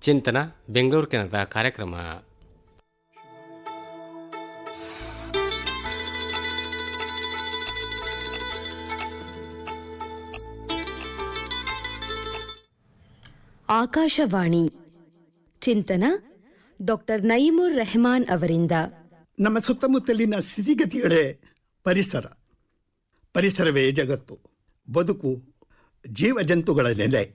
ಚಿಂತನ ಬೆಂಗಳೂರು ಕೇಂದ್ರದ ಕಾರ್ಯಕ್ರಮ ಆಕಾಶವಾಣಿ ಚಿಂತನ ಡಾಕ್ಟರ್ ನೈಮುರ್ ರೆಹಮಾನ್ ಅವರಿಂದ ನಮ್ಮ ಸುತ್ತಮುತ್ತಲಿನ ಸ್ಥಿತಿಗತಿಗಳೇ ಪರಿಸರ ಪರಿಸರವೇ ಜಗತ್ತು ಬದುಕು ಜೀವಜಂತುಗಳ ನೆಲೆ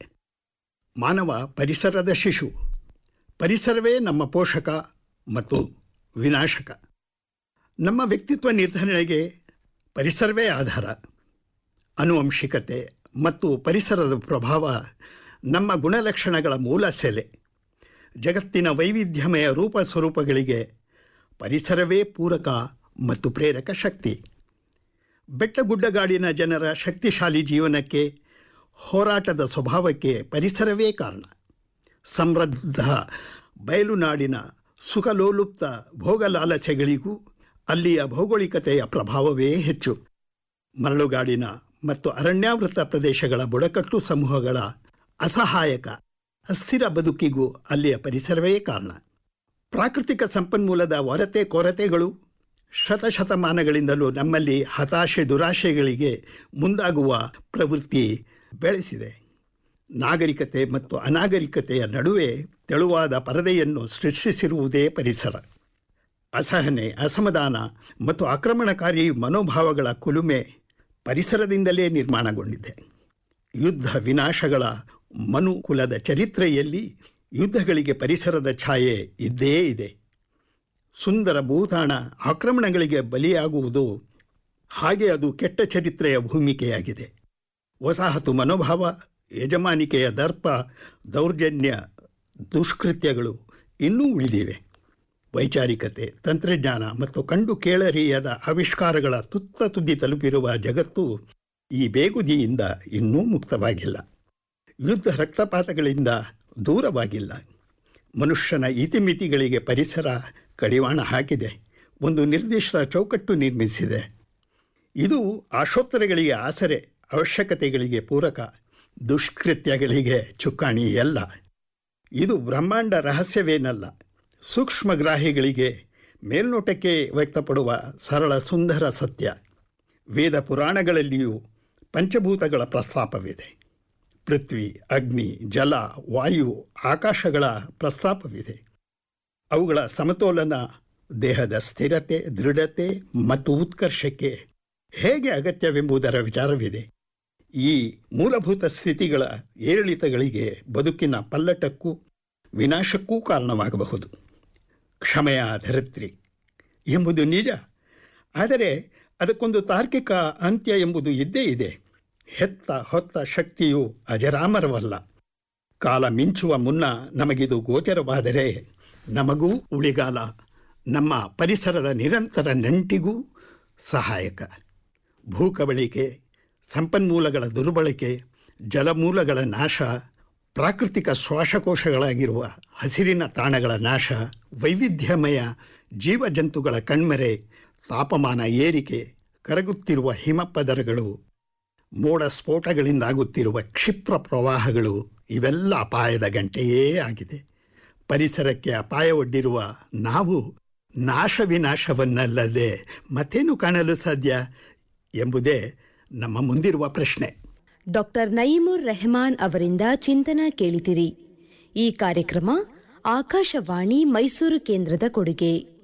ಮಾನವ ಪರಿಸರದ ಶಿಶು ಪರಿಸರವೇ ನಮ್ಮ ಪೋಷಕ ಮತ್ತು ವಿನಾಶಕ ನಮ್ಮ ವ್ಯಕ್ತಿತ್ವ ನಿರ್ಧರಣೆಗೆ ಪರಿಸರವೇ ಆಧಾರ ಅನುವಂಶಿಕತೆ ಮತ್ತು ಪರಿಸರದ ಪ್ರಭಾವ ನಮ್ಮ ಗುಣಲಕ್ಷಣಗಳ ಮೂಲ ಸೆಲೆ ಜಗತ್ತಿನ ವೈವಿಧ್ಯಮಯ ರೂಪ ಸ್ವರೂಪಗಳಿಗೆ ಪರಿಸರವೇ ಪೂರಕ ಮತ್ತು ಪ್ರೇರಕ ಶಕ್ತಿ ಬೆಟ್ಟಗುಡ್ಡಗಾಡಿನ ಜನರ ಶಕ್ತಿಶಾಲಿ ಜೀವನಕ್ಕೆ ಹೋರಾಟದ ಸ್ವಭಾವಕ್ಕೆ ಪರಿಸರವೇ ಕಾರಣ ಸಮೃದ್ಧ ಬಯಲುನಾಡಿನ ಸುಖಲೋಲುಪ್ತ ಭೋಗಲಾಲಸೆಗಳಿಗೂ ಅಲ್ಲಿಯ ಭೌಗೋಳಿಕತೆಯ ಪ್ರಭಾವವೇ ಹೆಚ್ಚು ಮರಳುಗಾಡಿನ ಮತ್ತು ಅರಣ್ಯಾವೃತ ಪ್ರದೇಶಗಳ ಬುಡಕಟ್ಟು ಸಮೂಹಗಳ ಅಸಹಾಯಕ ಅಸ್ಥಿರ ಬದುಕಿಗೂ ಅಲ್ಲಿಯ ಪರಿಸರವೇ ಕಾರಣ ಪ್ರಾಕೃತಿಕ ಸಂಪನ್ಮೂಲದ ಹೊರತೆ ಕೊರತೆಗಳು ಶತಶತಮಾನಗಳಿಂದಲೂ ನಮ್ಮಲ್ಲಿ ಹತಾಶೆ ದುರಾಶೆಗಳಿಗೆ ಮುಂದಾಗುವ ಪ್ರವೃತ್ತಿ ಬೆಳೆಸಿದೆ ನಾಗರಿಕತೆ ಮತ್ತು ಅನಾಗರಿಕತೆಯ ನಡುವೆ ತೆಳುವಾದ ಪರದೆಯನ್ನು ಸೃಷ್ಟಿಸಿರುವುದೇ ಪರಿಸರ ಅಸಹನೆ ಅಸಮಾಧಾನ ಮತ್ತು ಆಕ್ರಮಣಕಾರಿ ಮನೋಭಾವಗಳ ಕುಲುಮೆ ಪರಿಸರದಿಂದಲೇ ನಿರ್ಮಾಣಗೊಂಡಿದೆ ಯುದ್ಧ ವಿನಾಶಗಳ ಮನುಕುಲದ ಚರಿತ್ರೆಯಲ್ಲಿ ಯುದ್ಧಗಳಿಗೆ ಪರಿಸರದ ಛಾಯೆ ಇದ್ದೇ ಇದೆ ಸುಂದರ ಭೂತಾಣ ಆಕ್ರಮಣಗಳಿಗೆ ಬಲಿಯಾಗುವುದು ಹಾಗೆ ಅದು ಕೆಟ್ಟ ಚರಿತ್ರೆಯ ಭೂಮಿಕೆಯಾಗಿದೆ ವಸಾಹತು ಮನೋಭಾವ ಯಜಮಾನಿಕೆಯ ದರ್ಪ ದೌರ್ಜನ್ಯ ದುಷ್ಕೃತ್ಯಗಳು ಇನ್ನೂ ಉಳಿದಿವೆ ವೈಚಾರಿಕತೆ ತಂತ್ರಜ್ಞಾನ ಮತ್ತು ಕಂಡು ಕೇಳರಿಯದ ಆವಿಷ್ಕಾರಗಳ ತುತ್ತ ತುದಿ ತಲುಪಿರುವ ಜಗತ್ತು ಈ ಬೇಗುದಿಯಿಂದ ಇನ್ನೂ ಮುಕ್ತವಾಗಿಲ್ಲ ಯುದ್ಧ ರಕ್ತಪಾತಗಳಿಂದ ದೂರವಾಗಿಲ್ಲ ಮನುಷ್ಯನ ಇತಿಮಿತಿಗಳಿಗೆ ಪರಿಸರ ಕಡಿವಾಣ ಹಾಕಿದೆ ಒಂದು ನಿರ್ದಿಷ್ಟ ಚೌಕಟ್ಟು ನಿರ್ಮಿಸಿದೆ ಇದು ಆಶೋತ್ತರಗಳಿಗೆ ಆಸರೆ ಅವಶ್ಯಕತೆಗಳಿಗೆ ಪೂರಕ ದುಷ್ಕೃತ್ಯಗಳಿಗೆ ಚುಕ್ಕಾಣಿ ಅಲ್ಲ ಇದು ಬ್ರಹ್ಮಾಂಡ ರಹಸ್ಯವೇನಲ್ಲ ಸೂಕ್ಷ್ಮಗ್ರಾಹಿಗಳಿಗೆ ಮೇಲ್ನೋಟಕ್ಕೆ ವ್ಯಕ್ತಪಡುವ ಸರಳ ಸುಂದರ ಸತ್ಯ ವೇದ ಪುರಾಣಗಳಲ್ಲಿಯೂ ಪಂಚಭೂತಗಳ ಪ್ರಸ್ತಾಪವಿದೆ ಪೃಥ್ವಿ ಅಗ್ನಿ ಜಲ ವಾಯು ಆಕಾಶಗಳ ಪ್ರಸ್ತಾಪವಿದೆ ಅವುಗಳ ಸಮತೋಲನ ದೇಹದ ಸ್ಥಿರತೆ ದೃಢತೆ ಮತ್ತು ಉತ್ಕರ್ಷಕ್ಕೆ ಹೇಗೆ ಅಗತ್ಯವೆಂಬುದರ ವಿಚಾರವಿದೆ ಈ ಮೂಲಭೂತ ಸ್ಥಿತಿಗಳ ಏರಿಳಿತಗಳಿಗೆ ಬದುಕಿನ ಪಲ್ಲಟಕ್ಕೂ ವಿನಾಶಕ್ಕೂ ಕಾರಣವಾಗಬಹುದು ಕ್ಷಮೆಯ ಧರಿತ್ರಿ ಎಂಬುದು ನಿಜ ಆದರೆ ಅದಕ್ಕೊಂದು ತಾರ್ಕಿಕ ಅಂತ್ಯ ಎಂಬುದು ಇದ್ದೇ ಇದೆ ಹೆತ್ತ ಹೊತ್ತ ಶಕ್ತಿಯು ಅಜರಾಮರವಲ್ಲ ಕಾಲ ಮಿಂಚುವ ಮುನ್ನ ನಮಗಿದು ಗೋಚರವಾದರೆ ನಮಗೂ ಉಳಿಗಾಲ ನಮ್ಮ ಪರಿಸರದ ನಿರಂತರ ನಂಟಿಗೂ ಸಹಾಯಕ ಭೂಕಬಳಿಕೆ ಸಂಪನ್ಮೂಲಗಳ ದುರ್ಬಳಕೆ ಜಲಮೂಲಗಳ ನಾಶ ಪ್ರಾಕೃತಿಕ ಶ್ವಾಸಕೋಶಗಳಾಗಿರುವ ಹಸಿರಿನ ತಾಣಗಳ ನಾಶ ವೈವಿಧ್ಯಮಯ ಜೀವಜಂತುಗಳ ಕಣ್ಮರೆ ತಾಪಮಾನ ಏರಿಕೆ ಕರಗುತ್ತಿರುವ ಹಿಮಪದರಗಳು ಮೋಡ ಸ್ಫೋಟಗಳಿಂದಾಗುತ್ತಿರುವ ಕ್ಷಿಪ್ರ ಪ್ರವಾಹಗಳು ಇವೆಲ್ಲ ಅಪಾಯದ ಗಂಟೆಯೇ ಆಗಿದೆ ಪರಿಸರಕ್ಕೆ ಅಪಾಯ ಒಡ್ಡಿರುವ ನಾವು ನಾಶ ವಿನಾಶವನ್ನಲ್ಲದೆ ಮತ್ತೇನು ಕಾಣಲು ಸಾಧ್ಯ ಎಂಬುದೇ ನಮ್ಮ ಮುಂದಿರುವ ಪ್ರಶ್ನೆ ಡಾಕ್ಟರ್ ನೈಮುರ್ ರೆಹಮಾನ್ ಅವರಿಂದ ಚಿಂತನ ಕೇಳಿದಿರಿ ಈ ಕಾರ್ಯಕ್ರಮ ಆಕಾಶವಾಣಿ ಮೈಸೂರು ಕೇಂದ್ರದ ಕೊಡುಗೆ